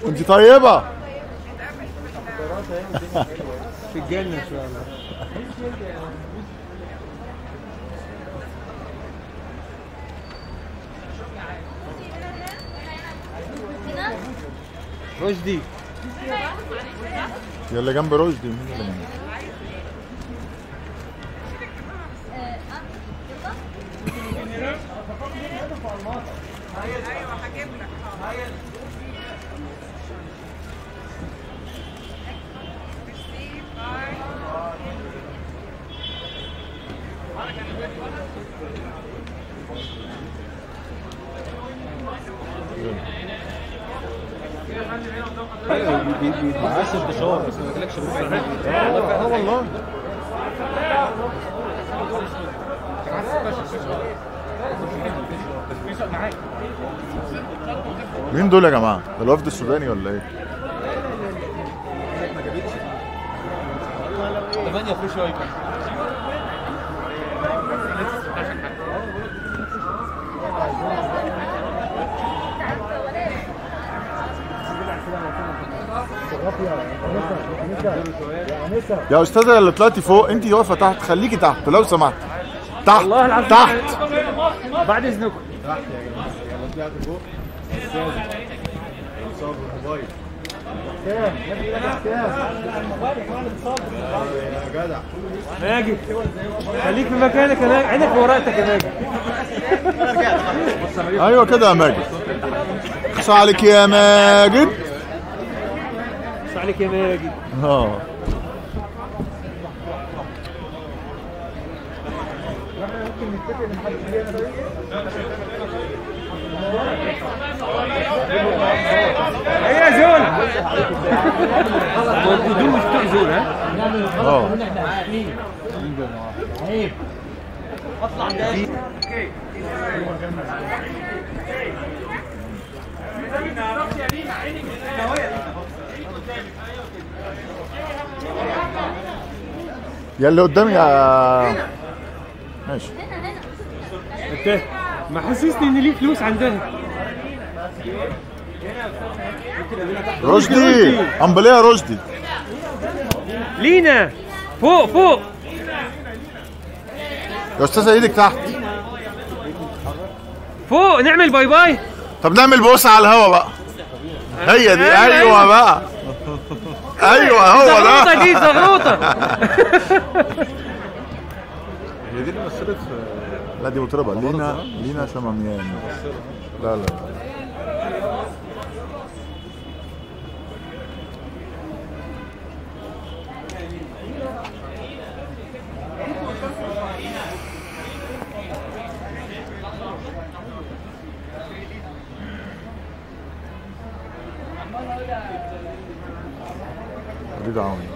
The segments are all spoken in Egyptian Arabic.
وانت طيبه في الجنة ان شاء الله رشدي يلا جنب رشدي مين اللي جنبي؟ بيتعشى انتشار بس ما قلتلكش اه والله مين دول يا جماعه؟ ده الوفد السوداني ولا ايه؟ 8 في شويه يا استاذه اللي طلعتي فوق انت واقفه تحت خليكي تحت لو سمحت تحت والله العظيم تحت بعد اذنكم ماجد خليك في مكانك يا ماجد عينك في ورقتك يا ماجد ايوه كده يا ماجد خص عليك يا ماجد بص عليك يا ماجد اه ايه يا زول دول مش بتوع زول ها اه يا اللي قدامي يا ماشي انت ما حسسني ان ليه فلوس عندنا رشدي امبليه رشدي لينا فوق فوق يا استاذه ايدك تحت فوق نعمل باي باي طب نعمل بوسه على الهوا بقى هي دي أيوة، ايوه أيوة. بقى ايوه هو زغروطه ده دي زغروطه هي دي اللي مثلت في لا دي مطربه لينا لينا شماميان لا لا لا فريد عوني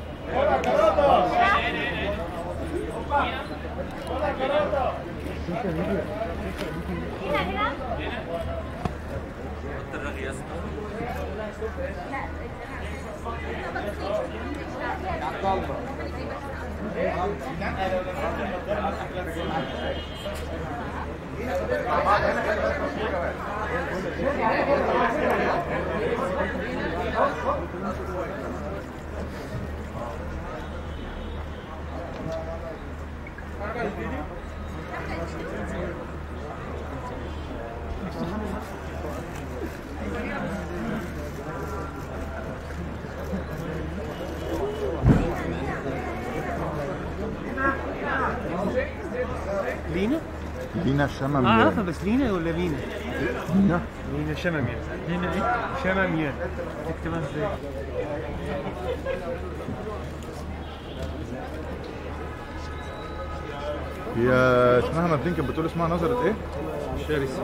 لينا؟ لينا اه شماميان عارفه بس لينا ولا مينا؟ لينا لينا شماميان لينا ايه؟ شماميان تكتبها ازاي؟ هي اسمها ما بلينكن بتقول اسمها نظرة ايه؟ شرس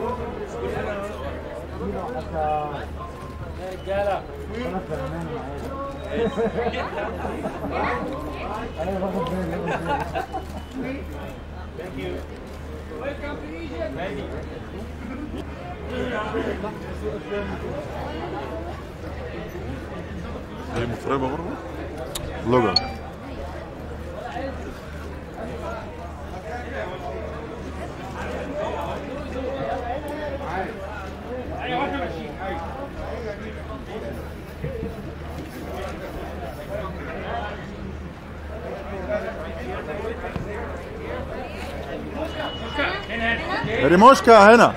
هي مطربة برضه؟ بلوجر ريموشكا هنا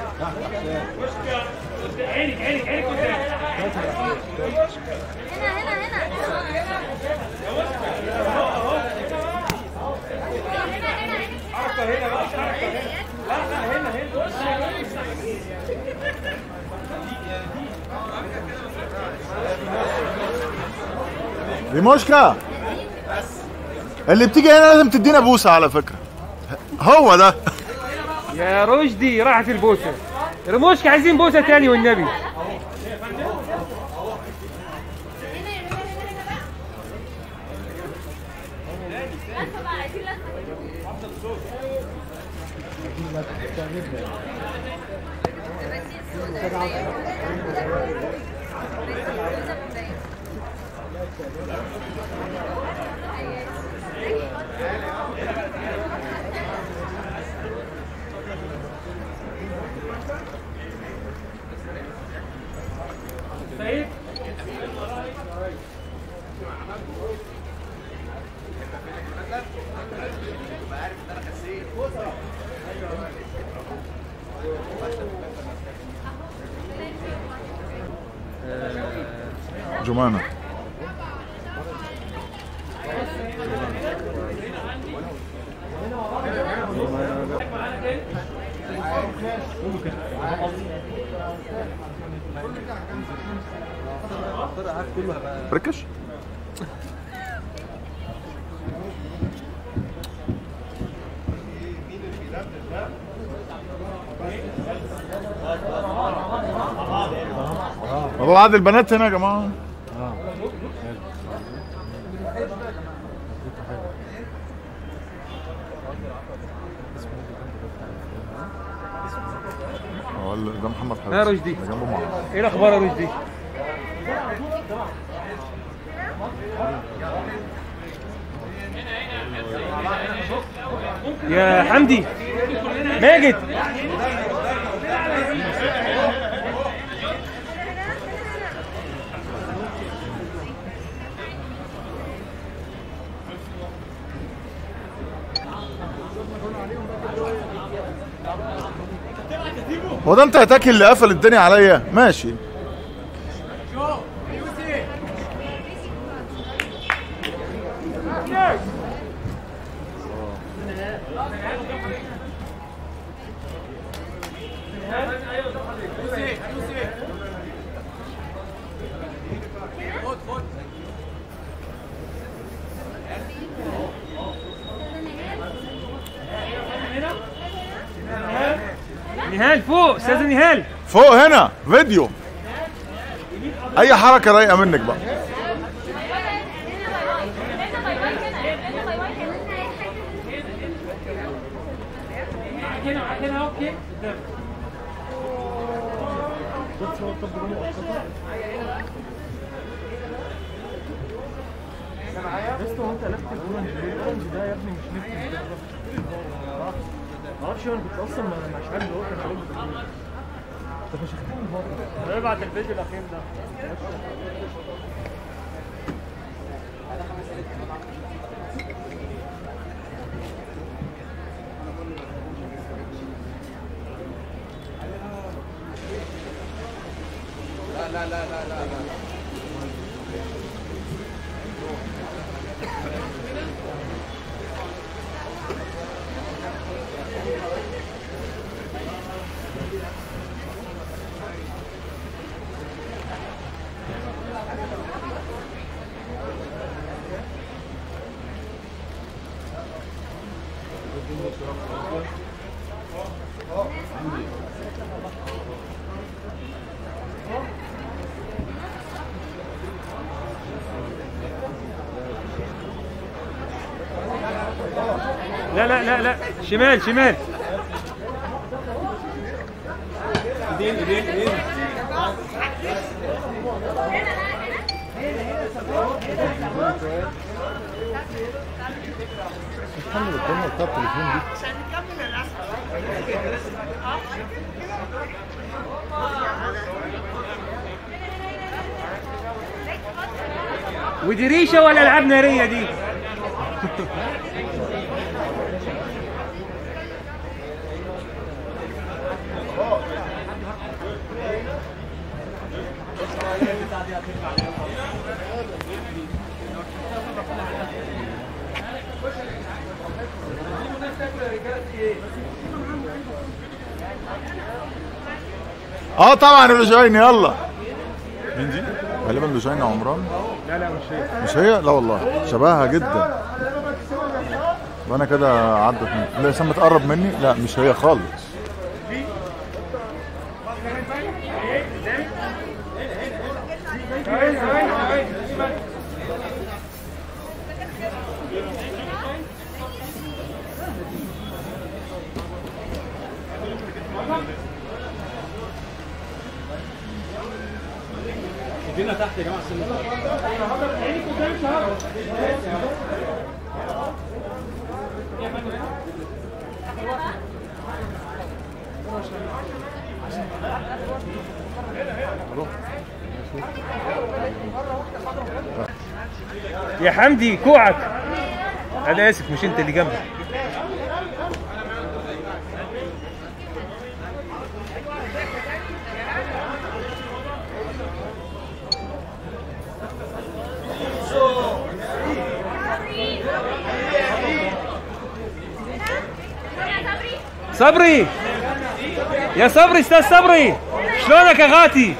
عينك عينك عينك قدام هنا هنا هنا ريموشكا اللي بتيجي هنا لازم تدينا بوسه على فكره هو ده يا رشدي راحت البوسه رموشك عايزين بوسه تاني والنبي لفه بقى عايزين لفه سعيد جمانه بركش والله عاد البنات هنا يا جماعه هو ال- ده محمد حبيب يا رشدي. ده جنبه معاذ ايه الاخبار يا رشدي يا حمدي ماجد هو ده انت هتاكل اللي قفل الدنيا عليا ماشي نهال فوق استاذ نهال فوق هنا فيديو اي حركه رايقه منك بقى هنا هنا اوكي معرفش انا كنت اصلا مش عارف اللي هو كان عليه طب مش هختم ابعت الفيديو الاخير ده لا لا لا لا شمال شمال استنى الدنيا بتاع التليفون دي ودي ريشه ولا العاب ناريه دي اه طبعا اللوجيني يلا مين دي؟ غالبا لوجيني عمران لا لا مش هي مش هي؟ لا والله شبهها جدا وانا كده عدت من لا سما تقرب مني لا مش هي خالص فينا تحت يا جماعه السن يا حمدي كوعك انا اسف مش انت اللي جنبي صبري يا صبري استاذ صبري شلونك يا غاتي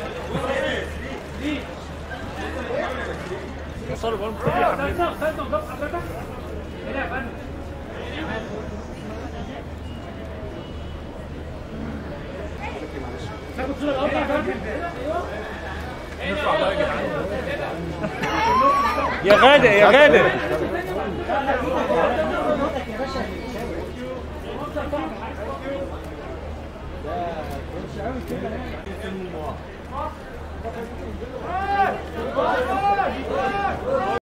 يا غادة يا غادة